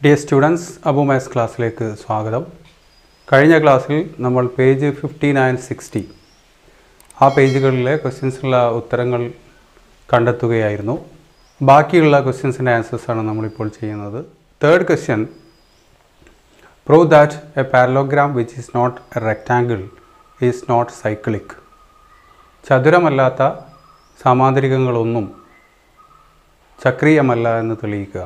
Dear students Abu maths ക്ലാസ്സിലേക്ക് സ്വാഗതം കഴിഞ്ഞ ക്ലാസ്സിൽ നമ്മൾ പേജ് ഫിഫ്റ്റി നയൻ സിക്സ്റ്റി ആ പേജുകളിലെ ക്വസ്റ്റ്യൻസിനുള്ള ഉത്തരങ്ങൾ കണ്ടെത്തുകയായിരുന്നു ബാക്കിയുള്ള ക്വസ്റ്റ്യൻസിൻ്റെ ആൻസേഴ്സാണ് നമ്മളിപ്പോൾ ചെയ്യുന്നത് third question prove that a parallelogram which is not a rectangle is not cyclic ചതുരമല്ലാത്ത സാമാന്തരികങ്ങളൊന്നും ചക്രീയമല്ല എന്ന് തെളിയിക്കുക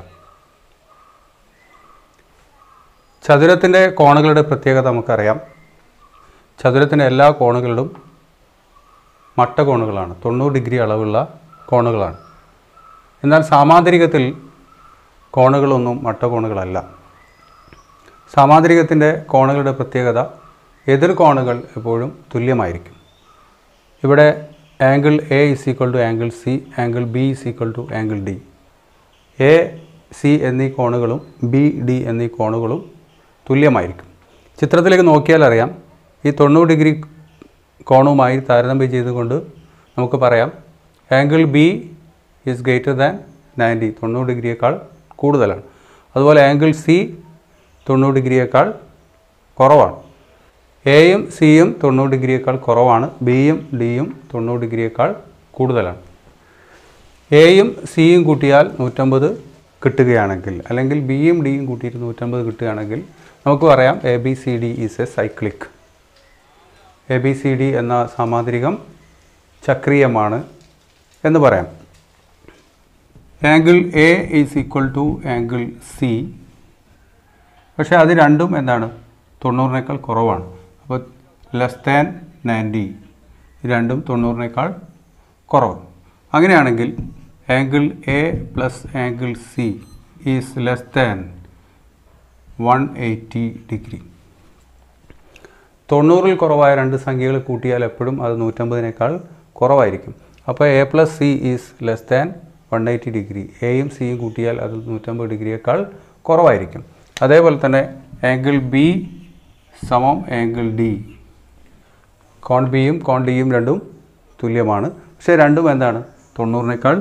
ചതുരത്തിൻ്റെ കോണുകളുടെ പ്രത്യേകത നമുക്കറിയാം ചതുരത്തിൻ്റെ എല്ലാ കോണുകളിലും മട്ടകോണുകളാണ് തൊണ്ണൂറ് ഡിഗ്രി അളവുള്ള കോണുകളാണ് എന്നാൽ സാമാന്തരികത്തിൽ കോണുകളൊന്നും മട്ടകോണുകളല്ല സാമാന്തരികത്തിൻ്റെ കോണുകളുടെ പ്രത്യേകത എതിർ കോണുകൾ എപ്പോഴും തുല്യമായിരിക്കും ഇവിടെ angle A is equal to angle C angle B is equal to angle D A C എന്നീ കോണുകളും ബി ഡി എന്നീ കോണുകളും തുല്യമായിരിക്കും ചിത്രത്തിലേക്ക് നോക്കിയാൽ അറിയാം ഈ തൊണ്ണൂറ് ഡിഗ്രി കോണുമായി താരതമ്യം ചെയ്തുകൊണ്ട് നമുക്ക് പറയാം angle B is greater than ninety തൊണ്ണൂറ് ഡിഗ്രിയേക്കാൾ കൂടുതലാണ് അതുപോലെ ആംഗിൾ സി തൊണ്ണൂറ് ഡിഗ്രിയേക്കാൾ കുറവാണ് എയും സിയും തൊണ്ണൂറ് ഡിഗ്രിയേക്കാൾ കുറവാണ് ബിയും ഡിയും തൊണ്ണൂറ് ഡിഗ്രിയേക്കാൾ കൂടുതലാണ് എയും സിയും കൂട്ടിയാൽ നൂറ്റമ്പത് കിട്ടുകയാണെങ്കിൽ അല്ലെങ്കിൽ ബിയും ഡിയും കൂട്ടിയിട്ട് നൂറ്റമ്പത് കിട്ടുകയാണെങ്കിൽ നമുക്ക് പറയാം A B C D is a cyclic A B C D എന്ന സാമാന്തരികം ചക്രീയമാണ് എന്ന് പറയാം angle A is equal to angle C പക്ഷേ അത് രണ്ടും എന്താണ് തൊണ്ണൂറിനേക്കാൾ കുറവാണ് അപ്പോൾ ലെസ് ദാൻ നയൻറ്റി രണ്ടും തൊണ്ണൂറിനേക്കാൾ കുറവ് അങ്ങനെയാണെങ്കിൽ angle A plus angle C is less than one eighty degree തൊണ്ണൂറിൽ കുറവായ രണ്ട് സംഖ്യകൾ കൂട്ടിയാൽ എപ്പോഴും അത് നൂറ്റമ്പതിനേക്കാൾ കുറവായിരിക്കും അപ്പോൾ A plus C is less than one eighty degree എയും സിയും കൂട്ടിയാൽ അത് നൂറ്റമ്പത് ഡിഗ്രിയേക്കാൾ കുറവായിരിക്കും അതേപോലെ തന്നെ ആംഗിൾ ബി സമം ആംഗിൾ ഡി കോൺ ബിയും കോൺ ഡിയും രണ്ടും തുല്യമാണ് പക്ഷേ രണ്ടും എന്താണ് തൊണ്ണൂറിനേക്കാൾ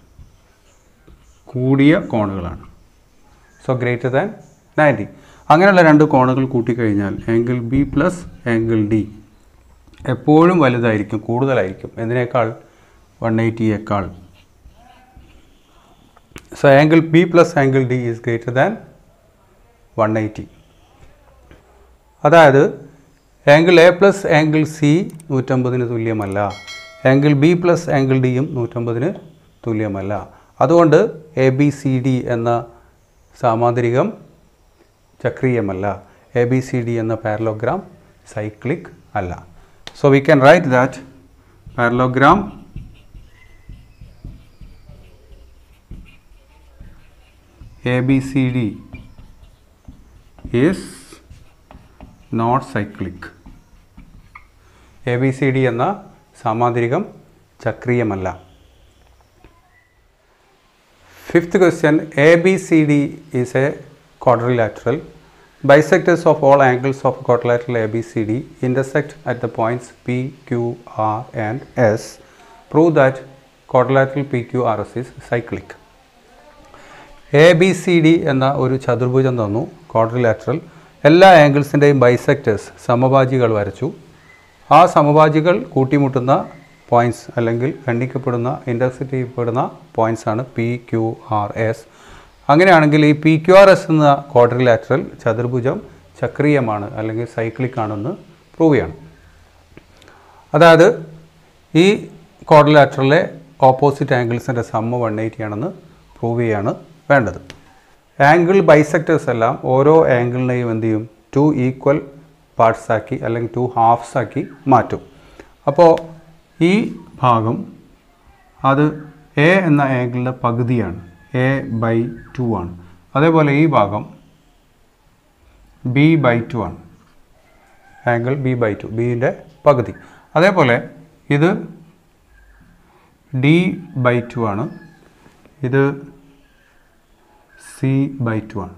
കൂടിയ കോണുകളാണ് സോ ഗ്രേറ്റർ ദാൻ നയൻറ്റി അങ്ങനെയുള്ള രണ്ട് കോണുകൾ കൂട്ടിക്കഴിഞ്ഞാൽ angle B plus angle D എപ്പോഴും വലുതായിരിക്കും കൂടുതലായിരിക്കും എന്തിനേക്കാൾ വൺ എയ്റ്റിയേക്കാൾ so angle B plus angle D is greater than one eighty അതായത് angle A plus angle C നൂറ്റമ്പതിന് തുല്യമല്ല ആംഗിൾ ബി പ്ലസ് ആംഗിൾ ഡിയും നൂറ്റമ്പതിന് തുല്യമല്ല അതുകൊണ്ട് എ ബി സി ഡി എന്ന സാമാന്തരികം ചക്രീയമല്ല എ ബി സി ഡി എന്ന പാരലോഗ്രാം സൈക്ലിക് അല്ല so we can write that parallelogram A B C D is not cyclic A B C D എന്ന സാമാന്തരികം ചക്രീയമല്ല fifth question A B C D is a quadrilateral. Bisectors of all angles of quadrilateral ABCD intersect at the points P, Q, R and S. Prove that quadrilateral PQRS is cyclic. A B C D എന്ന ഒരു ചതുർഭുജം തന്നു quadrilateral എല്ലാ ആംഗിൾസിൻ്റെയും bisectors സമഭാജികൾ വരച്ചു ആ സമഭാജികൾ കൂട്ടിമുട്ടുന്ന points അല്ലെങ്കിൽ ഖണ്ഡിക്കപ്പെടുന്ന intersect ചെയ്യപ്പെടുന്ന പോയിൻറ്റ്സാണ് പി ക്യു ആർ എസ് അങ്ങനെയാണെങ്കിൽ ഈ പി ക്യു ആർ എസ് എന്ന ക്വാഡ്രിലാറ്ററൽ ചതുർഭുജം ചക്രീയമാണ് അല്ലെങ്കിൽ സൈക്ലിക് ആണെന്ന് പ്രൂവ് ചെയ്യണം അതായത് ഈ ക്വാഡ്രിലാറ്ററലിലെ ഓപ്പോസിറ്റ് ആംഗിൾസിൻ്റെ സമ്മ വൺ എയ്റ്റി ആണെന്ന് പ്രൂവ് ചെയ്യാണ് വേണ്ടത് ആംഗിൾ ബൈസെക്ടേഴ്സ് എല്ലാം ഓരോ ആംഗിളിനെയും എന്ത് ചെയ്യും ടു ഈക്വൽ പാർട്സ് ആക്കി അല്ലെങ്കിൽ ടു ഹാഫ്സ് ആക്കി മാറ്റും അപ്പോൾ ഈ ഭാഗം അത് എ എന്ന ആംഗിളിൻ്റെ പകുതിയാണ് എ ബൈ ടു ആണ് അതേപോലെ ഈ ഭാഗം ബി ബൈ ടു ആണ് ആംഗിൾ ബി ബൈ ടു ബിൻ്റെ പകുതി അതേപോലെ ഇത് ഡി ബൈ ടു ആണ് ഇത് സി ബൈ ടു ആണ്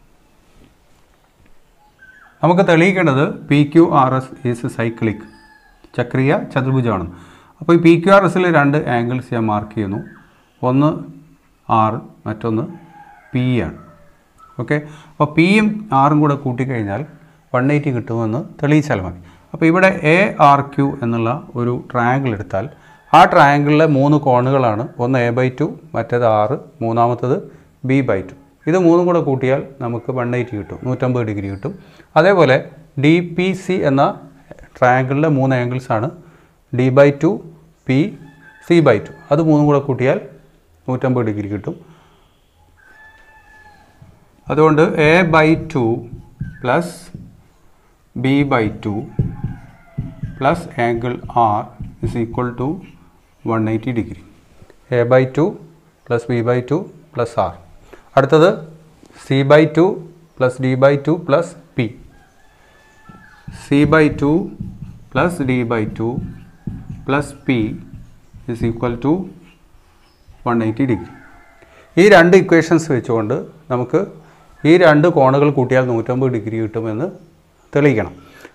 നമുക്ക് തെളിയിക്കേണ്ടത് P Q R S is cyclic ചക്രീയ ചതുർഭുജമാണ് അപ്പോൾ ഈ പി ക്യു ആർ എസിൽ രണ്ട് ആംഗിൾസ് ഞാൻ മാർക്ക് ചെയ്യുന്നു ഒന്ന് ആർ മറ്റൊന്ന് പി ആണ് ഓക്കെ അപ്പോൾ പിയും ആറും കൂടെ കൂട്ടിക്കഴിഞ്ഞാൽ വൺ എയ്റ്റി കിട്ടുമെന്ന് തെളിയിച്ചാൽ മതി അപ്പോൾ ഇവിടെ എ ആർ ക്യു എന്നുള്ള ഒരു ട്രയാങ്കിൾ എടുത്താൽ ആ ട്രയാങ്കിളിലെ മൂന്ന് കോണുകളാണ് ഒന്ന് എ ബൈ ടു മറ്റേത് ആറ് മൂന്നാമത്തത് ബി ബൈ ടു ഇത് മൂന്നും കൂടെ കൂട്ടിയാൽ നമുക്ക് വൺ എയ്റ്റി കിട്ടും നൂറ്റമ്പത് ഡിഗ്രി കിട്ടും അതേപോലെ ഡി പി സി എന്ന ട്രയാങ്കിളിലെ മൂന്ന് ആംഗിൾസ് ആണ് D by two P C by two അത് മൂന്നും കൂടെ കൂട്ടിയാൽ നൂറ്റമ്പത് ഡിഗ്രി കിട്ടും അതുകൊണ്ട് A by two plus B by two plus angle R is equal to one eighty degree A by two plus B by two plus R അടുത്തത് C by two plus D by two plus P C by two plus D by two plus P is equal to one eighty degree ഈ രണ്ട് equations വെച്ചുകൊണ്ട് നമുക്ക് ഈ രണ്ട് കോണുകൾ കൂട്ടിയാൽ നൂറ്റമ്പത് ഡിഗ്രി കിട്ടുമെന്ന് തെളിയിക്കണം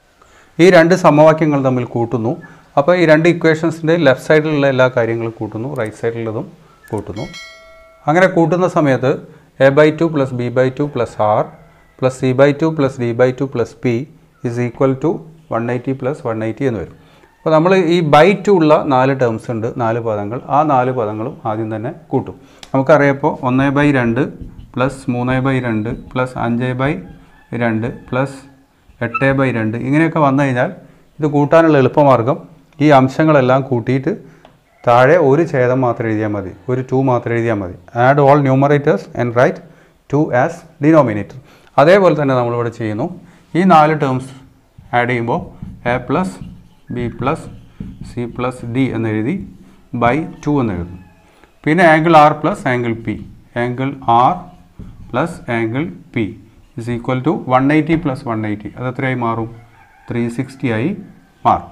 ഈ രണ്ട് സമവാക്യങ്ങൾ തമ്മിൽ കൂട്ടുന്നു അപ്പോൾ ഈ രണ്ട് ഇക്വേഷൻസിൻ്റെ ലെഫ്റ്റ് സൈഡിലുള്ള എല്ലാ കാര്യങ്ങളും കൂട്ടുന്നു റൈറ്റ് സൈഡിലുള്ളതും കൂട്ടുന്നു അങ്ങനെ കൂട്ടുന്ന സമയത്ത് A by two plus B by two plus R plus C by two plus D by two plus P is equal to one eighty plus one eighty എന്ന് വരും അപ്പോൾ നമ്മൾ ഈ ബൈ ടു ഉള്ള നാല് ടേംസ് ഉണ്ട് നാല് പദങ്ങൾ ആ നാല് പദങ്ങളും ആദ്യം തന്നെ കൂട്ടും നമുക്കറിയാപ്പോൾ ഒന്ന് ബൈ രണ്ട് പ്ലസ് മൂന്ന് ബൈ രണ്ട് പ്ലസ് അഞ്ച് ബൈ രണ്ട് പ്ലസ് എട്ട് ബൈ രണ്ട് ഇങ്ങനെയൊക്കെ വന്നു കഴിഞ്ഞാൽ ഇത് കൂട്ടാനുള്ള എളുപ്പമാർഗം ഈ അംശങ്ങളെല്ലാം കൂട്ടിയിട്ട് താഴെ ഒരു ഛേദം മാത്രം എഴുതിയാൽ മതി ഒരു ടു മാത്രം എഴുതിയാൽ മതി add all numerators and write two as denominator അതേപോലെ തന്നെ നമ്മളിവിടെ ചെയ്യുന്നു ഈ നാല് ടേംസ് ആഡ് ചെയ്യുമ്പോൾ A plus B plus C plus D എന്നെഴുതി ബൈ ടു എന്ന് എഴുതും പിന്നെ angle R plus angle P angle R plus angle P is equal to one eighty plus one eighty അത് എത്രയായി മാറും ത്രീ സിക്സ്റ്റി ആയി മാറും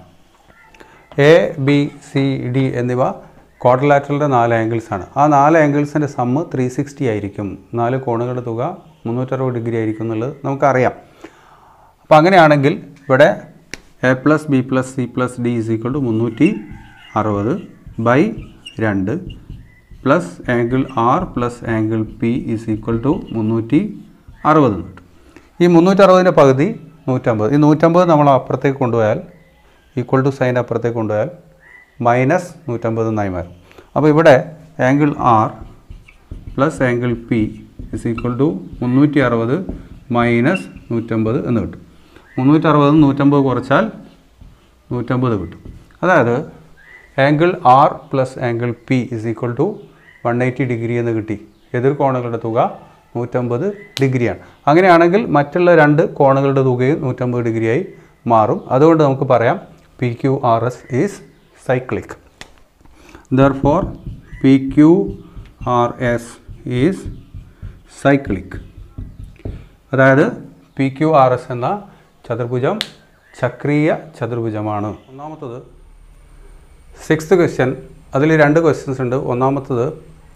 എ ബി സി ഡി എന്നിവ ക്വാഡ്രലാറ്ററിൻ്റെ നാല് ആംഗിൾസ് ആണ് ആ നാല് ആംഗിൾസിൻ്റെ സമ്മ് ത്രീ സിക്സ്റ്റി ആയിരിക്കും നാല് കോണുകളുടെ തുക മുന്നൂറ്ററുപത് ഡിഗ്രി ആയിരിക്കും എന്നുള്ളത് നമുക്കറിയാം അപ്പോൾ അങ്ങനെയാണെങ്കിൽ ഇവിടെ A plus B plus C plus D is equal to മുന്നൂറ്റി അറുപത് ബൈ രണ്ട് plus angle R plus angle P is equal to മുന്നൂറ്റി അറുപത് കിട്ടും ഈ മുന്നൂറ്ററുപതിൻ്റെ പകുതി നൂറ്റമ്പത് ഈ നൂറ്റമ്പത് നമ്മൾ അപ്പുറത്തേക്ക് കൊണ്ടുപോയാൽ ഈക്വൽ ടു സൈൻ അപ്പുറത്തേക്ക് കൊണ്ടുപോയാൽ മൈനസ് നൂറ്റമ്പത് എന്നായി മാറും അപ്പോൾ ഇവിടെ angle R plus angle P is equal to മുന്നൂറ്റി അറുപത് മൈനസ് നൂറ്റമ്പത് എന്ന് കിട്ടും മുന്നൂറ്ററുപത് നൂറ്റമ്പത് കുറച്ചാൽ നൂറ്റമ്പത് കിട്ടും അതായത് angle R plus angle P is equal to one eighty degree എന്ന് കിട്ടി എതിർ കോണുകളുടെ തുക നൂറ്റമ്പത് ഡിഗ്രിയാണ് അങ്ങനെയാണെങ്കിൽ മറ്റുള്ള രണ്ട് കോണുകളുടെ തുകയും നൂറ്റമ്പത് ഡിഗ്രിയായി മാറും അതുകൊണ്ട് നമുക്ക് പറയാം P Q R S is cyclic therefore P Q R S is cyclic അതായത് പി ക്യു ആർ എസ് എന്ന ചതുർഭുജം ചക്രീയ ചതുർഭുജമാണ് ഒന്നാമത്തത് സിക്സ്ത് ക്വസ്റ്റ്യൻ അതിൽ രണ്ട് ക്വസ്റ്റ്യൻസ് ഉണ്ട് ഒന്നാമത്തത്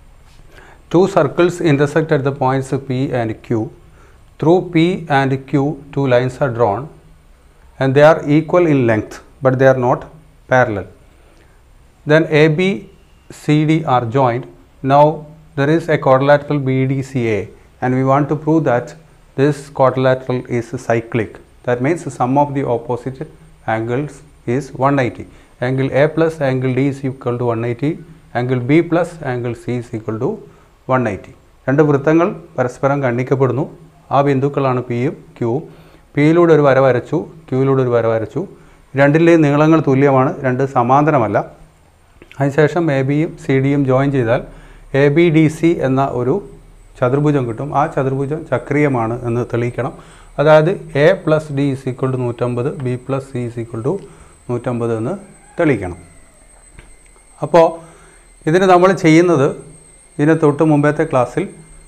two circles intersect at the points P and Q through P and Q two lines are drawn and they are equal in length but they are not parallel. Then AB, CD are joined. Now there is a quadrilateral BDCA and we want to prove that this quadrilateral is cyclic. That means the sum of the opposite angles is 180. Angle A plus angle D is equal to 180. Angle B plus angle C is equal to 180. രണ്ട് വൃത്തങ്ങൾ പരസ്പരം ഖണ്ഡിക്കപ്പെടുന്നു ആ ബിന്ദുക്കളാണ് പിയും ക്യൂവും പിയിലൂടെ ഒരു വര വരച്ചു ക്യൂയിലൂടെ ഒരു വര വരച്ചു രണ്ടിലെയും നീളങ്ങൾ തുല്യമാണ് രണ്ട് സമാന്തരമല്ല അതിനുശേഷം എ ബിയും സി ഡിയും ജോയിൻ ചെയ്താൽ എ ബി ഡി സി എന്ന ഒരു ചതുർഭുജം കിട്ടും ആ ചതുർഭുജം ചക്രീയമാണ് എന്ന് തെളിയിക്കണം അതായത് A plus D is equal to നൂറ്റമ്പത് B plus C is equal to നൂറ്റമ്പത് എന്ന് തെളിയിക്കണം അപ്പോൾ ഇതിന് നമ്മൾ ചെയ്യുന്നത് ഇതിന് തൊട്ട് മുമ്പത്തെ ക്ലാസ്സിൽ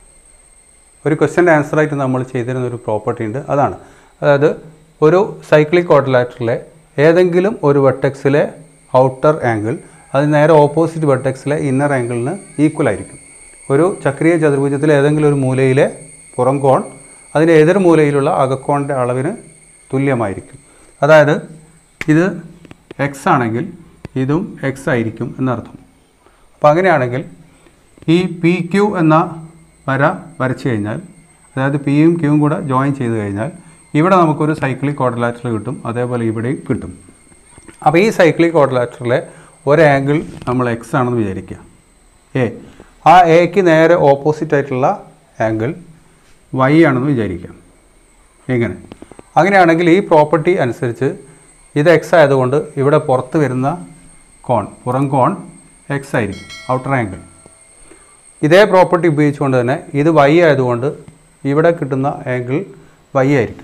ഒരു ക്വസ്റ്റ്യൻ്റെ ആൻസറായിട്ട് നമ്മൾ ചെയ്തിരുന്ന ഒരു പ്രോപ്പർട്ടി ഉണ്ട് അതാണ് അതായത് ഒരു സൈക്ലിക് ക്വാഡ്രിലാറ്ററിലെ ഏതെങ്കിലും ഒരു വെട്ടക്സിലെ ഔട്ടർ ആംഗിൾ അത് നേരെ ഓപ്പോസിറ്റ് വെട്ടക്സിലെ ഇന്നർ ആംഗിളിന് ഈക്വൽ ആയിരിക്കും ഒരു ചക്രീയ ചതുർഭുജത്തിലെ ഏതെങ്കിലും ഒരു മൂലയിലെ പുറം കോൺ അതിൻ്റെ എതിർ മൂലയിലുള്ള അകക്കോണിൻ്റെ അളവിന് തുല്യമായിരിക്കും അതായത് ഇത് എക്സ് ആണെങ്കിൽ ഇതും എക്സ് ആയിരിക്കും എന്നർത്ഥം അപ്പോൾ അങ്ങനെയാണെങ്കിൽ ഈ പി ക്യു എന്ന വര വരച്ചു കഴിഞ്ഞാൽ അതായത് പിയും ക്യൂവും കൂടെ ജോയിൻ ചെയ്ത് കഴിഞ്ഞാൽ ഇവിടെ നമുക്കൊരു സൈക്ലിക് ക്വാഡ്രിലാറ്ററൽ കിട്ടും അതേപോലെ ഇവിടെയും കിട്ടും അപ്പോൾ ഈ സൈക്ലിക് ക്വാഡ്രിലാറ്ററിലെ ഒരു ആംഗിൾ നമ്മൾ എക്സ് ആണെന്ന് വിചാരിക്കുക എ ആ എക്ക് നേരെ ഓപ്പോസിറ്റ് ആയിട്ടുള്ള ആംഗിൾ വൈ ആണെന്ന് വിചാരിക്കാം എങ്ങനെ അങ്ങനെയാണെങ്കിൽ ഈ പ്രോപ്പർട്ടി അനുസരിച്ച് ഇത് എക്സ് ആയതുകൊണ്ട് ഇവിടെ പുറത്ത് വരുന്ന കോൺ പുറം കോൺ എക്സ് ആയിരിക്കും ഔട്ടർ ആംഗിൾ ഇതേ പ്രോപ്പർട്ടി ഉപയോഗിച്ചുകൊണ്ട് തന്നെ ഇത് വൈ ആയതുകൊണ്ട് ഇവിടെ കിട്ടുന്ന ആംഗിൾ വൈ ആയിരിക്കും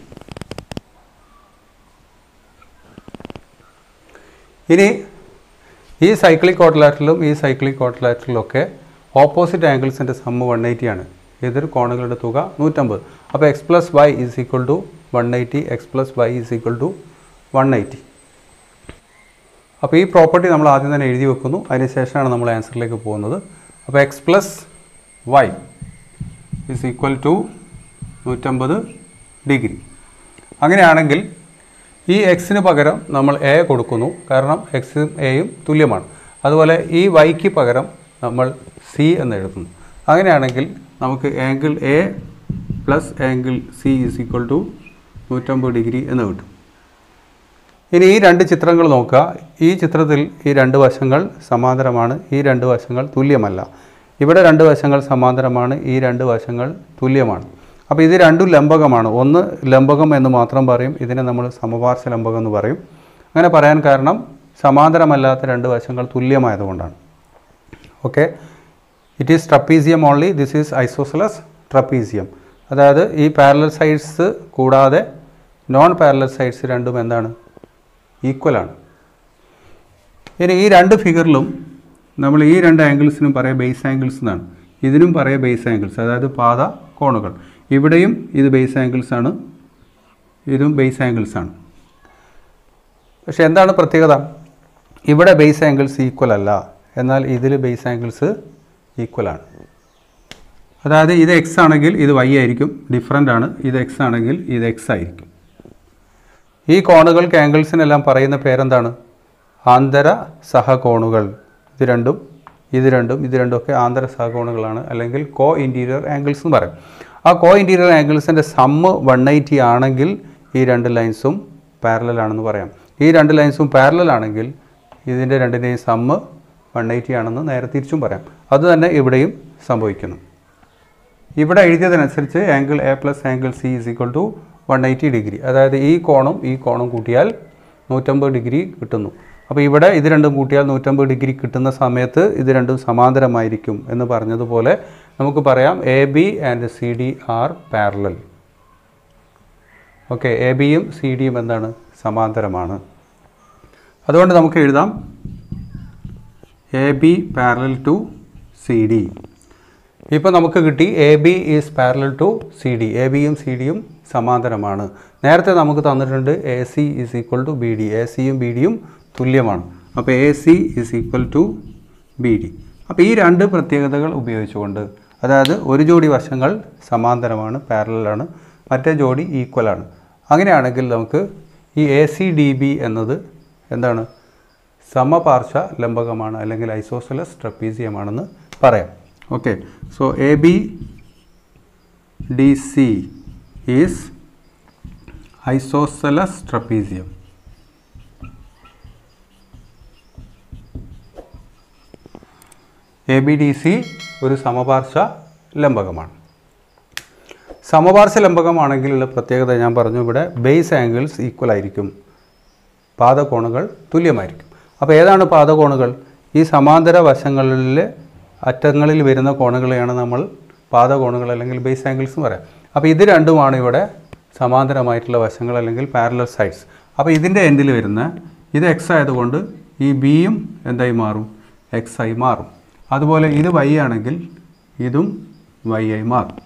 ഇനി ഈ സൈക്ലിക് കോട്ടലാറ്ററിലും ഈ സൈക്ലിക് കോട്ടലാറ്ററിലും ഒക്കെ ഓപ്പോസിറ്റ് ആംഗിൾസിൻ്റെ സമ്മ് വൺ എയ്റ്റി ആണ് എതിർ കോണുകളുടെ തുക നൂറ്റമ്പത് അപ്പോൾ X plus Y is equal to one eighty X plus Y is equal to one eighty അപ്പോൾ ഈ പ്രോപ്പർട്ടി നമ്മൾ ആദ്യം തന്നെ എഴുതി വെക്കുന്നു അതിനുശേഷമാണ് നമ്മൾ ആൻസറിലേക്ക് പോകുന്നത് അപ്പോൾ X plus Y is equal to നൂറ്റമ്പത് ഡിഗ്രി അങ്ങനെയാണെങ്കിൽ ഈ എക്സിന് പകരം നമ്മൾ എ കൊടുക്കുന്നു കാരണം എക്സും എയും തുല്യമാണ് അതുപോലെ ഈ വൈക്ക് പകരം നമ്മൾ സി എന്ന് എഴുതുന്നു അങ്ങനെയാണെങ്കിൽ നമുക്ക് angle A plus angle C is equal to നൂറ്റമ്പത് ഡിഗ്രി എന്ന് കിട്ടും ഇനി ഈ രണ്ട് ചിത്രങ്ങൾ നോക്കുക ഈ ചിത്രത്തിൽ ഈ രണ്ട് വശങ്ങൾ സമാന്തരമാണ് ഈ രണ്ട് വശങ്ങൾ തുല്യമല്ല ഇവിടെ രണ്ട് വശങ്ങൾ സമാന്തരമാണ് ഈ രണ്ട് വശങ്ങൾ തുല്യമാണ് അപ്പോൾ ഇത് രണ്ടും ലംബകമാണ് ഒന്ന് ലംബകം എന്ന് മാത്രം പറയും ഇതിനെ നമ്മൾ സമപാർശ്വ ലംബകം എന്ന് പറയും അങ്ങനെ പറയാൻ കാരണം സമാന്തരമല്ലാത്ത രണ്ട് വശങ്ങൾ തുല്യമായതുകൊണ്ടാണ് okay it is trapezium only this is isosceles trapezium അതായത് ഈ പാരലൽ സൈഡ്സ് കൂടാതെ നോൺ പാരലൽ സൈഡ്സ് രണ്ടും എന്താണ് ഈക്വലാണ് ഇനി ഈ രണ്ട് ഫിഗറിലും നമ്മൾ ഈ രണ്ട് ആംഗിൾസിനും പറയാം ബേസ് ആംഗിൾസ് എന്നാണ് ഇതിനും പറയാം ബേസ് ആംഗിൾസ് അതായത് പാത കോണുകൾ ഇവിടെയും ഇത് ബേസ് ആംഗിൾസ് ആണ് ഇതും ബേസ് ആംഗിൾസ് ആണ് പക്ഷെ എന്താണ് പ്രത്യേകത ഇവിടെ ബേസ് ആംഗിൾസ് ഈക്വൽ അല്ല എന്നാൽ ഇതിൽ ബേസ് ആംഗിൾസ് ഈക്വൽ ആണ് അതായത് ഇത് എക്സ് ആണെങ്കിൽ ഇത് വൈ ആയിരിക്കും ഡിഫറൻ്റ് ആണ് ഇത് എക്സ് ആണെങ്കിൽ ഇത് എക്സ് ആയിരിക്കും ഈ കോണുകൾക്ക് ആംഗിൾസിനെല്ലാം പറയുന്ന പേരെന്താണ് ആന്തര സഹകോണുകൾ ഇത് രണ്ടും ഇത് രണ്ടും ഇത് രണ്ടും ഒക്കെ ആന്തര സഹകോണുകളാണ് അല്ലെങ്കിൽ കോ ഇൻറ്റീരിയർ ആംഗിൾസ് എന്ന് പറയും ആ കോ ഇൻറ്റീരിയർ ആംഗിൾസിൻ്റെ സമ്മ് വൺ എയ്റ്റി ആണെങ്കിൽ ഈ രണ്ട് ലൈൻസും പാരലൽ ആണെന്ന് പറയാം ഈ രണ്ട് ലൈൻസും പാരലൽ ആണെങ്കിൽ ഇതിൻ്റെ രണ്ടിൻ്റെയും സമ്മ് വൺ എയ്റ്റി ആണെന്ന് നേരെ തിരിച്ചും പറയാം അത് തന്നെ ഇവിടെയും സംഭവിക്കുന്നു ഇവിടെ എഴുതിയതനുസരിച്ച് angle A plus angle C is equal to one eighty degree അതായത് ഈ കോണും ഈ കോണും കൂട്ടിയാൽ നൂറ്റമ്പത് ഡിഗ്രി കിട്ടുന്നു അപ്പോൾ ഇവിടെ ഇത് രണ്ടും കൂട്ടിയാൽ നൂറ്റമ്പത് ഡിഗ്രി കിട്ടുന്ന സമയത്ത് ഇത് രണ്ടും സമാന്തരമായിരിക്കും എന്ന് പറഞ്ഞതുപോലെ നമുക്ക് പറയാം A B and C D are parallel okay A ബിയും സി ഡിയും എന്താണ് സമാന്തരമാണ് അതുകൊണ്ട് നമുക്ക് എഴുതാം A B parallel to C D ഇപ്പോൾ നമുക്ക് കിട്ടി A B is parallel to C D A ബിയും സി ഡിയും സമാന്തരമാണ് നേരത്തെ നമുക്ക് തന്നിട്ടുണ്ട് A C is equal to B D A സിയും ബി ഡിയും തുല്യമാണ് അപ്പോൾ A C is equal to B D അപ്പോൾ ഈ രണ്ട് പ്രത്യേകതകൾ ഉപയോഗിച്ചുകൊണ്ട് അതായത് ഒരു ജോഡി വശങ്ങൾ സമാന്തരമാണ് പാരലാണ് മറ്റേ ജോഡി ഈക്വലാണ് അങ്ങനെയാണെങ്കിൽ നമുക്ക് ഈ എ സി ഡി ബി എന്നത് എന്താണ് സമപാർശ്വ ലംബകമാണ് അല്ലെങ്കിൽ ഐസോസലസ് ട്രപ്പീസിയമാണെന്ന് പറയാം okay so A B D C is isosceles trapezium A B D C ഒരു സമപാർശ്വ ലംബകമാണ് സമപാർശ്വ ലംബകമാണെങ്കിലുള്ള പ്രത്യേകത ഞാൻ പറഞ്ഞു ഇവിടെ ബേസ് ആംഗിൾസ് ഈക്വൽ ആയിരിക്കും പാദകോണുകൾ തുല്യമായിരിക്കും അപ്പോൾ ഏതാണ് പാദകോണുകൾ ഈ സമാന്തര വശങ്ങളിലെ അറ്റങ്ങളിൽ വരുന്ന കോണുകളെയാണ് നമ്മൾ പാദകോണുകൾ അല്ലെങ്കിൽ ബേസ് ആംഗിൾസ് എന്ന് പറയാം അപ്പോൾ ഇത് രണ്ടുമാണ് ഇവിടെ സമാന്തരമായിട്ടുള്ള വശങ്ങൾ അല്ലെങ്കിൽ പാരലൽ സൈഡ്സ് അപ്പോൾ ഇതിൻ്റെ എൻഡിൽ വരുന്ന ഇത് എക്സ് ആയതുകൊണ്ട് ഈ ബിയും എന്തായി മാറും എക്സ് ആയി മാറും അതുപോലെ ഇത് വൈ ആണെങ്കിൽ ഇതും വൈ ആയി മാറും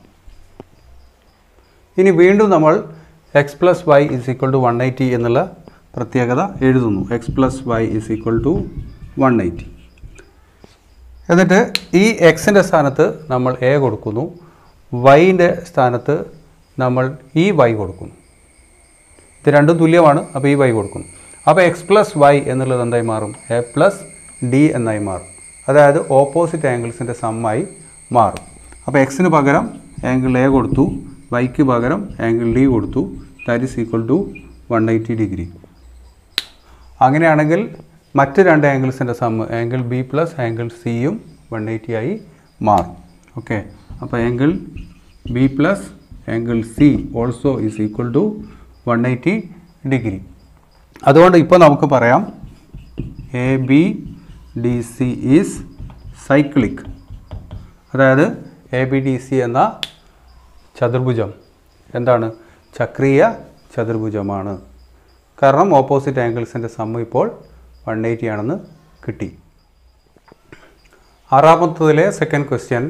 ഇനി വീണ്ടും നമ്മൾ X plus Y is equal to one eighty എന്നുള്ള പ്രത്യേകത എഴുതുന്നു X plus Y is equal to one eighty എന്നിട്ട് ഈ എക്സിൻ്റെ സ്ഥാനത്ത് നമ്മൾ എ കൊടുക്കുന്നു വൈൻ്റെ സ്ഥാനത്ത് നമ്മൾ ഈ വൈ കൊടുക്കുന്നു ഇത് രണ്ടും തുല്യമാണ് അപ്പോൾ ഈ വൈ കൊടുക്കുന്നു അപ്പോൾ എക്സ് പ്ലസ് വൈ എന്നുള്ളത് എന്തായി മാറും എ പ്ലസ് ഡി എന്നായി മാറും അതായത് ഓപ്പോസിറ്റ് ആംഗിൾസിൻ്റെ സമ്മായി മാറും അപ്പോൾ എക്സിന് പകരം ആംഗിൾ എ കൊടുത്തു വൈക്ക് പകരം ആംഗിൾ ഡി കൊടുത്തു that is equal to one eighty degree അങ്ങനെയാണെങ്കിൽ മറ്റ് രണ്ട് ആംഗിൾസിൻ്റെ sum angle B plus angle സിയും വൺ എയ്റ്റി ആയി മാറും ഓക്കെ അപ്പോൾ angle B plus angle C also is equal to one eighty degree അതുകൊണ്ട് ഇപ്പോൾ നമുക്ക് പറയാം A B D C is cyclic അതായത് എ ബി ഡി സി എന്ന ചതുർഭുജം എന്താണ് ചക്രീയ ചതുർഭുജമാണ് കാരണം ഓപ്പോസിറ്റ് ആംഗിൾസിൻ്റെ സമ്മ് ഇപ്പോൾ വൺ എയ്റ്റി ആണെന്ന് കിട്ടി ആറാമത്തതിലെ second question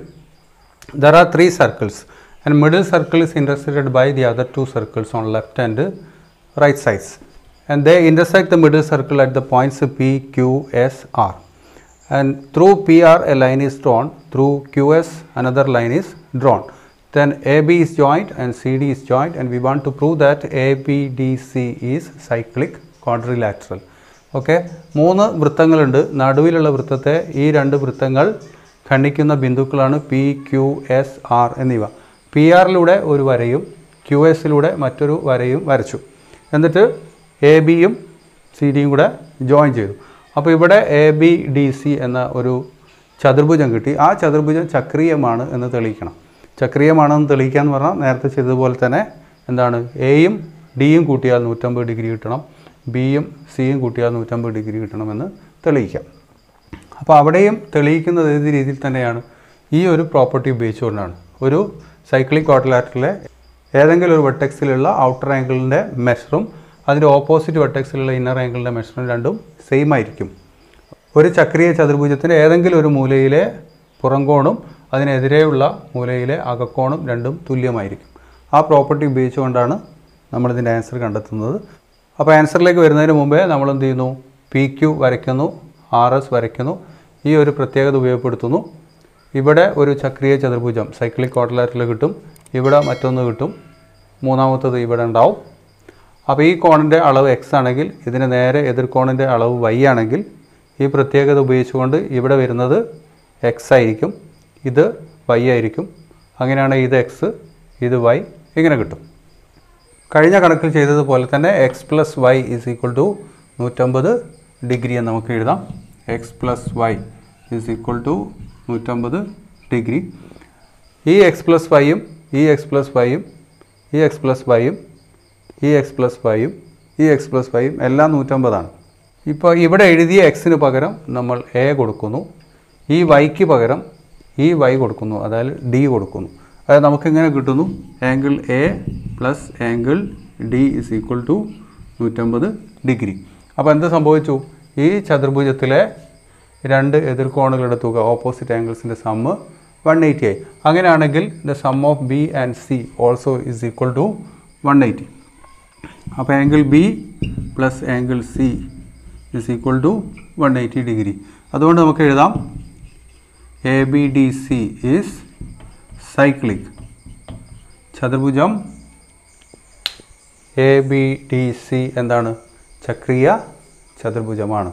there are three circles and middle circle is intersected by the other two circles on left and right sides and they intersect the middle circle at the points P Q S R and through PR a line is drawn through QS another line is drawn then AB is joined and CD is joined and we want to prove that ABDC is cyclic quadrilateral okay മൂന്ന് വൃത്തങ്ങളുണ്ട് നടുവിലുള്ള വൃത്തത്തെ ഈ രണ്ട് വൃത്തങ്ങൾ ഖണ്ഡിക്കുന്ന ബിന്ദുക്കളാണ് P Q S R എന്നിവ പി ആറിലൂടെ ഒരു വരയും ക്യു എസിലൂടെ മറ്റൊരു വരയും വരച്ചു എന്നിട്ട് എ ബിയും സി ഡിയും കൂടെ ജോയിൻ ചെയ്തു അപ്പോൾ ഇവിടെ എ ബി ഡി സി എന്ന ഒരു ചതുർഭുജം കിട്ടി ആ ചതുർഭുജം ചക്രീയമാണ് എന്ന് തെളിയിക്കണം ചക്രീയമാണെന്ന് തെളിയിക്കുക എന്ന് പറഞ്ഞാൽ നേരത്തെ ചെയ്തതുപോലെ തന്നെ എന്താണ് എയും ഡിയും കൂട്ടിയാൽ നൂറ്റമ്പത് ഡിഗ്രി കിട്ടണം ബിയും സിയും കൂട്ടിയാൽ നൂറ്റമ്പത് ഡിഗ്രി കിട്ടണമെന്ന് തെളിയിക്കാം അപ്പോൾ അവിടെയും തെളിയിക്കുന്നത് ഏത് രീതിയിൽ തന്നെയാണ് ഈ ഒരു പ്രോപ്പർട്ടി ഉപയോഗിച്ചുകൊണ്ടാണ് ഒരു സൈക്ലിക് ക്വാഡ്രിലാറ്ററിലെ ഏതെങ്കിലും ഒരു വെട്ടക്സിലുള്ള ഔട്ടർ ആംഗിളിൻ്റെ മെഷറും അതിൻ്റെ ഓപ്പോസിറ്റ് വെട്ടക്സിലുള്ള ഇന്നർ ആംഗിളിൻ്റെ മെഷറും രണ്ടും സെയിം ആയിരിക്കും ഒരു ചക്രീയ ചതുർഭുജത്തിൻ്റെ ഏതെങ്കിലും ഒരു മൂലയിലെ പുറംകോണും അതിനെതിരെയുള്ള മൂലയിലെ അകക്കോണും രണ്ടും തുല്യമായിരിക്കും ആ പ്രോപ്പർട്ടി ഉപയോഗിച്ചുകൊണ്ടാണ് നമ്മളിതിൻ്റെ ആൻസർ കണ്ടെത്തുന്നത് അപ്പോൾ ആൻസറിലേക്ക് വരുന്നതിന് മുമ്പേ നമ്മൾ എന്ത് ചെയ്യുന്നു പി ക്യു വരയ്ക്കുന്നു ആർ എസ് വരയ്ക്കുന്നു ഈ ഒരു പ്രത്യേകത ഉപയോഗപ്പെടുത്തുന്നു ഇവിടെ ഒരു ചക്രീയ ചതുർഭുജം സൈക്ലിക് ക്വാഡ്രിലാറ്ററിൽ കിട്ടും ഇവിടെ മറ്റൊന്ന് കിട്ടും മൂന്നാമത്തത് ഇവിടെ ഉണ്ടാവും അപ്പോൾ ഈ കോണിൻ്റെ അളവ് എക്സ് ആണെങ്കിൽ ഇതിന് നേരെ എതിർകോണിൻ്റെ അളവ് വൈ ആണെങ്കിൽ ഈ പ്രത്യേകത ഉപയോഗിച്ചുകൊണ്ട് ഇവിടെ വരുന്നത് എക്സ് ആയിരിക്കും ഇത് വൈ ആയിരിക്കും അങ്ങനെയാണെങ്കിൽ ഇത് എക്സ് ഇത് വൈ ഇങ്ങനെ കിട്ടും കഴിഞ്ഞ കണക്കിൽ ചെയ്തതുപോലെ തന്നെ X plus Y is equal to നൂറ്റമ്പത് ഡിഗ്രി എന്ന് നമുക്ക് എഴുതാം X plus Y is equal to നൂറ്റമ്പത് ഡിഗ്രി ഈ എക്സ് പ്ലസ് വൈയും ഈ എക്സ് പ്ലസ് വൈയും ഈ എക്സ് പ്ലസ് വൈയും ഈ എക്സ് പ്ലസ് വൈയും ഈ എക്സ് പ്ലസ് വൈയും എല്ലാം നൂറ്റമ്പതാണ് ഇപ്പോൾ ഇവിടെ എഴുതിയ എക്സിന് പകരം നമ്മൾ എ കൊടുക്കുന്നു ഈ വൈക്ക് പകരം ഈ വൈ കൊടുക്കുന്നു അതായത് ഡി കൊടുക്കുന്നു അതായത് നമുക്കിങ്ങനെ കിട്ടുന്നു angle A plus angle D is equal to നൂറ്റമ്പത് ഡിഗ്രി അപ്പോൾ എന്ത് സംഭവിച്ചു ഈ ചതുർഭുജത്തിലെ രണ്ട് എതിർകോണുകളുടെ തുക ഓപ്പോസിറ്റ് ആംഗിൾസിൻ്റെ സമ്മ് വൺ എയ്റ്റി ആയി അങ്ങനെയാണെങ്കിൽ the sum of B and C also is equal to one eighty അപ്പോൾ angle B plus angle C is equal to one eighty degree അതുകൊണ്ട് നമുക്ക് എഴുതാം A B D C is cyclic ചതുർഭുജം A B D C എന്താണ് ചക്രീയ ചതുർഭുജമാണ്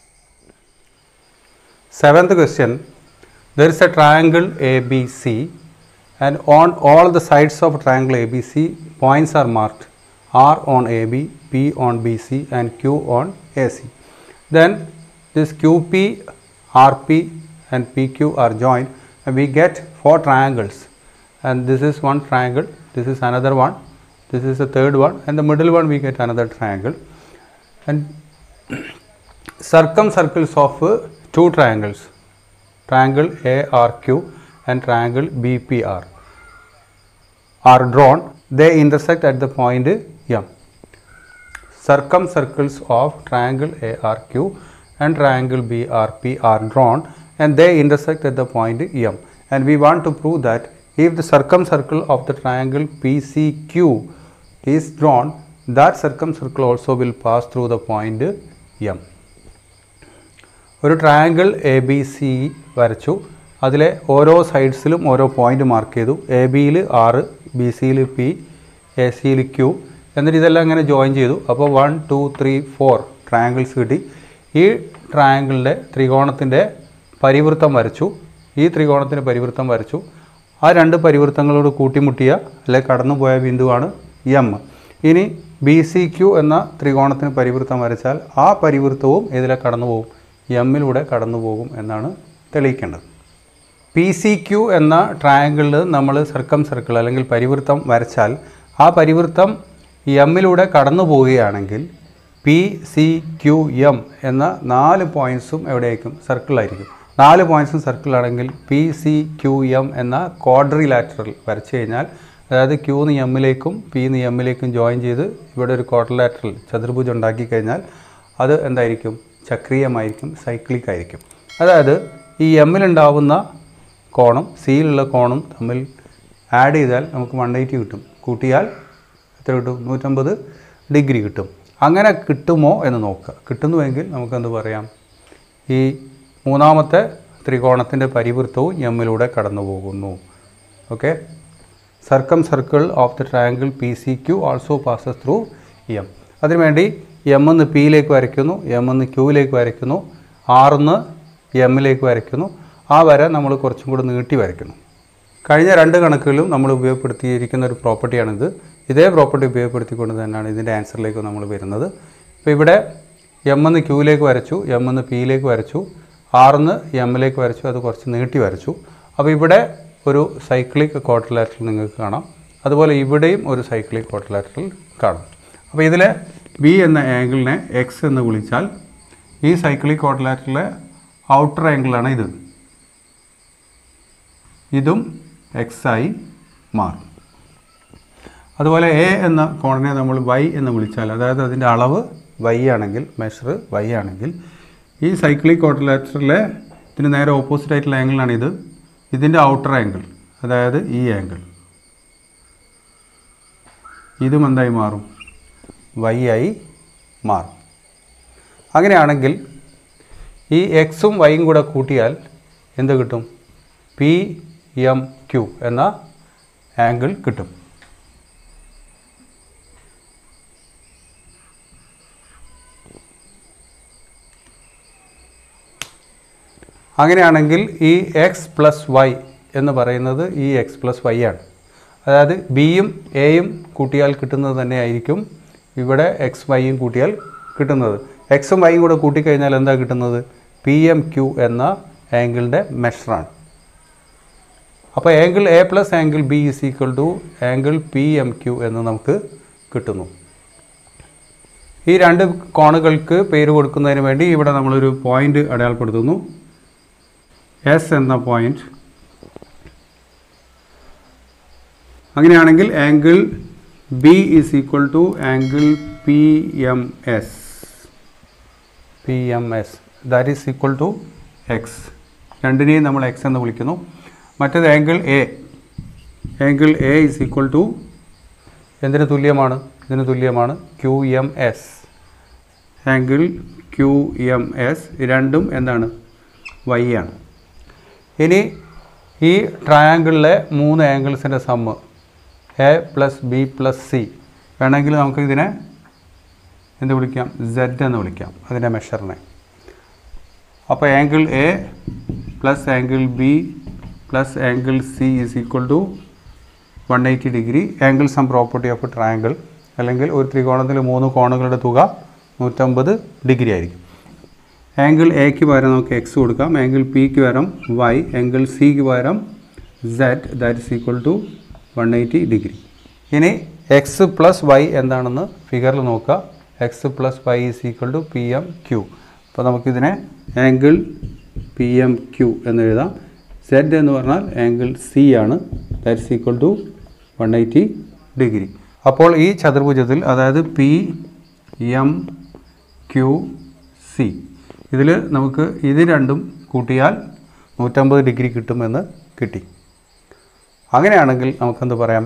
seventh question there is a triangle ABC and on all the sides of triangle ABC points are marked R on AB, P on BC and Q on AC. Then this QP, RP and PQ are joined and we get four triangles and this is one triangle, this is another one, this is the third one and the middle one we get another triangle and circumcircles of uh, two triangles triangle ARQ and triangle BPR are drawn they intersect at the point M circumcircles of triangle ARQ and triangle BRP are drawn and they intersect at the point M and we want to prove that if the circumcircle of the triangle PCQ is drawn that circumcircle also will pass through the point M ഒരു triangle A B C വരച്ചു അതിലെ ഓരോ സൈഡ്സിലും ഓരോ point mark ചെയ്തു A ബിയിൽ ആറ് B സിയിൽ P A സിയിൽ ക്യൂ എന്നിട്ട് ഇതെല്ലാം ഇങ്ങനെ ജോയിൻ ചെയ്തു അപ്പോൾ one two three four triangles കിട്ടി ഈ ട്രയാങ്കിളിൻ്റെ ത്രികോണത്തിൻ്റെ പരിവൃത്തം വരച്ചു ഈ ത്രികോണത്തിൻ്റെ പരിവൃത്തം വരച്ചു ആ രണ്ട് പരിവൃത്തങ്ങളോട് കൂട്ടിമുട്ടിയ അല്ലെ കടന്നുപോയ ബിന്ദുവാണ് എം ഇനി ബി സി ക്യു എന്ന ത്രികോണത്തിന് പരിവൃത്തം വരച്ചാൽ ആ പരിവൃത്തവും ഇതിലെ കടന്നു പോകും എമ്മിലൂടെ കടന്നു പോകും എന്നാണ് തെളിയിക്കേണ്ടത് പി സി ക്യു എന്ന ട്രയാങ്കിളിൽ നമ്മൾ സർക്കം സർക്കിൾ അല്ലെങ്കിൽ പരിവൃത്തം വരച്ചാൽ ആ പരിവൃത്തം എമ്മിലൂടെ കടന്നു പോവുകയാണെങ്കിൽ പി സി ക്യു എം എന്ന നാല് പോയിൻറ്സും എവിടെയായിരിക്കും സർക്കിളായിരിക്കും നാല് പോയിൻറ്സും സർക്കിളാണെങ്കിൽ പി സി ക്യു എം എന്ന ക്വാഡ്രിലാറ്ററൽ വരച്ചു കഴിഞ്ഞാൽ അതായത് ക്യൂ നിന്ന് എമ്മിലേക്കും പി നിന്ന് എമ്മിലേക്കും ജോയിൻ ചെയ്ത് ഇവിടെ ഒരു ക്വാഡ്രിലാറ്ററൽ ചതുർഭുജം ഉണ്ടാക്കി കഴിഞ്ഞാൽ അത് എന്തായിരിക്കും ചക്രീയമായിരിക്കും സൈക്ലിക് ആയിരിക്കും അതായത് ഈ എമ്മിലുണ്ടാവുന്ന കോണും സിയിലുള്ള കോണും തമ്മിൽ ആഡ് ചെയ്താൽ നമുക്ക് വൺ എയ്റ്റി കിട്ടും കൂട്ടിയാൽ എത്ര കിട്ടും നൂറ്റമ്പത് ഡിഗ്രി കിട്ടും അങ്ങനെ കിട്ടുമോ എന്ന് നോക്കുക കിട്ടുന്നുവെങ്കിൽ നമുക്കെന്ത് പറയാം ഈ മൂന്നാമത്തെ ത്രികോണത്തിൻ്റെ പരിവൃത്തവും എമ്മിലൂടെ കടന്നു പോകുന്നു okay circum circle of the triangle P C Q also passes through M അതിനുവേണ്ടി എം എന്ന് പിയിലേക്ക് വരയ്ക്കുന്നു എം എന്ന് ക്യൂവിലേക്ക് വരയ്ക്കുന്നു ആറിന്ന് എമ്മിലേക്ക് വരയ്ക്കുന്നു ആ വര നമ്മൾ കുറച്ചും കൂടി നീട്ടി വരയ്ക്കുന്നു കഴിഞ്ഞ രണ്ട് കണക്കുകളിലും നമ്മൾ ഉപയോഗപ്പെടുത്തിയിരിക്കുന്ന ഒരു പ്രോപ്പർട്ടിയാണിത് ഇതേ പ്രോപ്പർട്ടി ഉപയോഗപ്പെടുത്തിക്കൊണ്ട് തന്നെയാണ് ഇതിൻ്റെ ആൻസറിലേക്ക് നമ്മൾ വരുന്നത് ഇപ്പോൾ ഇവിടെ എം എന്ന് ക്യൂവിലേക്ക് വരച്ചു എം എന്ന് പിയിലേക്ക് വരച്ചു ആറിന്ന് എമ്മിലേക്ക് വരച്ചു അത് കുറച്ച് നീട്ടി വരച്ചു അപ്പോൾ ഇവിടെ ഒരു സൈക്ലിക് ക്വാർട്ടർലാറ്ററൽ നിങ്ങൾക്ക് കാണാം അതുപോലെ ഇവിടെയും ഒരു സൈക്ലിക് ക്വാർട്ടർലാറ്ററൽ കാണും അപ്പോൾ ഇതിലെ ബി എന്ന ആംഗിളിനെ എക്സ് എന്ന് വിളിച്ചാൽ ഈ സൈക്ലിക് ക്വാർട്ടർലാറ്ററിലെ ഔട്ടർ ആംഗിളാണ് ഇത് ഇതും എക്സ് ആയി മാറും അതുപോലെ എ എന്ന കോണിനെ നമ്മൾ വൈ എന്ന് വിളിച്ചാൽ അതായത് അതിൻ്റെ അളവ് വൈ ആണെങ്കിൽ മെഷർ വൈ ആണെങ്കിൽ ഈ സൈക്ലിക് ക്വാർട്ടർലാറ്ററിലെ ഇതിന് നേരെ ഓപ്പോസിറ്റ് ആയിട്ടുള്ള ആംഗിളാണ് ഇത് ഇതിൻ്റെ ഔട്ടർ ആംഗിൾ അതായത് ഈ ആംഗിൾ ഇതും എന്തായി മാറും വൈ ആയി മാറും അങ്ങനെയാണെങ്കിൽ ഈ എക്സും വൈയും കൂടെ കൂട്ടിയാൽ എന്ത് കിട്ടും പി എം ക്യു എന്ന ആംഗിൾ കിട്ടും അങ്ങനെയാണെങ്കിൽ ഈ എക്സ് പ്ലസ് വൈ എന്ന് പറയുന്നത് ഈ എക്സ് പ്ലസ് വൈ ആണ് അതായത് ബിയും എയും കൂട്ടിയാൽ കിട്ടുന്നത് തന്നെയായിരിക്കും ഇവിടെ എക്സ് വൈയും കൂട്ടിയാൽ കിട്ടുന്നത് എക്സും വൈയും കൂടെ കൂട്ടിക്കഴിഞ്ഞാൽ എന്താ കിട്ടുന്നത് പി എം ക്യു എന്ന ആംഗിളിൻ്റെ മെഷറാണ് അപ്പോൾ angle A plus angle B is equal to angle P M Q എന്ന് നമുക്ക് കിട്ടുന്നു ഈ രണ്ട് കോണുകൾക്ക് പേര് കൊടുക്കുന്നതിന് വേണ്ടി ഇവിടെ നമ്മളൊരു പോയിന്റ് അടയാളപ്പെടുത്തുന്നു എസ് എന്ന പോയിന്റ് അങ്ങനെയാണെങ്കിൽ angle B is equal to angle P M S P M S that is equal to X രണ്ടിനെയും നമ്മൾ എക്സ് എന്ന് വിളിക്കുന്നു മറ്റേത് angle A angle A is equal to എന്തിന് തുല്യമാണ് ഇതിന് തുല്യമാണ് Q M S angle Q M S രണ്ടും എന്താണ് വൈ ആണ് ഇനി ഈ ട്രയാങ്കിളിലെ മൂന്ന് ആംഗിൾസിൻ്റെ sum A plus B plus C വേണമെങ്കിൽ നമുക്ക് ഇതിനെ എന്ത് വിളിക്കാം സെഡ് എന്ന് വിളിക്കാം അതിൻ്റെ മെഷറിനെ അപ്പോൾ angle A plus angle B plus angle C is equal to one eighty degree angle sum property of triangle അല്ലെങ്കിൽ ഒരു ത്രികോണത്തിൽ മൂന്ന് കോണുകളുടെ തുക നൂറ്റമ്പത് ഡിഗ്രി ആയിരിക്കും ആംഗിൾ എക്ക് പകരം നമുക്ക് എക്സ് കൊടുക്കാം ആംഗിൾ പിക്ക് പകരം വൈ ആംഗിൾ സിക്ക് പകരം Z that is equal to one eighty degree ഇനി എക്സ് പ്ലസ് വൈ എന്താണെന്ന് ഫിഗറിൽ നോക്കുക X plus Y is equal to P M Q അപ്പോൾ നമുക്കിതിനെ ആംഗിൾ പി എം ക്യൂ എന്ന് എഴുതാം സെഡ് എന്ന് പറഞ്ഞാൽ ആംഗിൾ സി ആണ് that is equal to one eighty degree അപ്പോൾ ഈ ചതുർഭുജത്തിൽ അതായത് പി എം ക്യു സി ഇതിൽ നമുക്ക് ഇത് രണ്ടും കൂട്ടിയാൽ നൂറ്റമ്പത് ഡിഗ്രി കിട്ടുമെന്ന് കിട്ടി അങ്ങനെയാണെങ്കിൽ നമുക്കെന്ത് പറയാം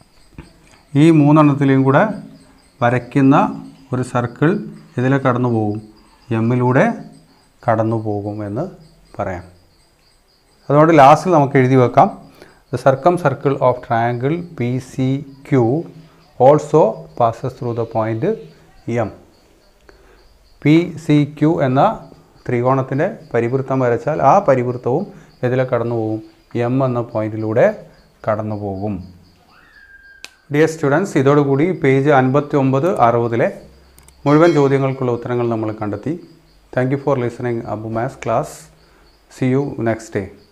ഈ മൂന്നെണ്ണത്തിലെയും കൂടെ വരയ്ക്കുന്ന ഒരു സർക്കിൾ ഇതിലെ കടന്നു പോകും എമ്മിലൂടെ കടന്നു പോകും എന്ന് പറയാം അതുകൊണ്ട് ലാസ്റ്റിൽ നമുക്ക് എഴുതി വെക്കാം the circum circle of triangle P C Q also passes through the point M P C Q എന്ന ത്രികോണത്തിൻ്റെ പരിവൃത്തം വരച്ചാൽ ആ പരിവൃത്തവും ഇതിലെ കടന്നു പോകും എം എന്ന പോയിന്റിലൂടെ കടന്നു പോകും ഡിയർ സ്റ്റുഡൻസ് ഇതോടുകൂടി പേജ് അൻപത്തി ഒമ്പത് അറുപതിലെ മുഴുവൻ ചോദ്യങ്ങൾക്കുള്ള ഉത്തരങ്ങൾ നമ്മൾ കണ്ടെത്തി thank you for listening Abu maths class see you next day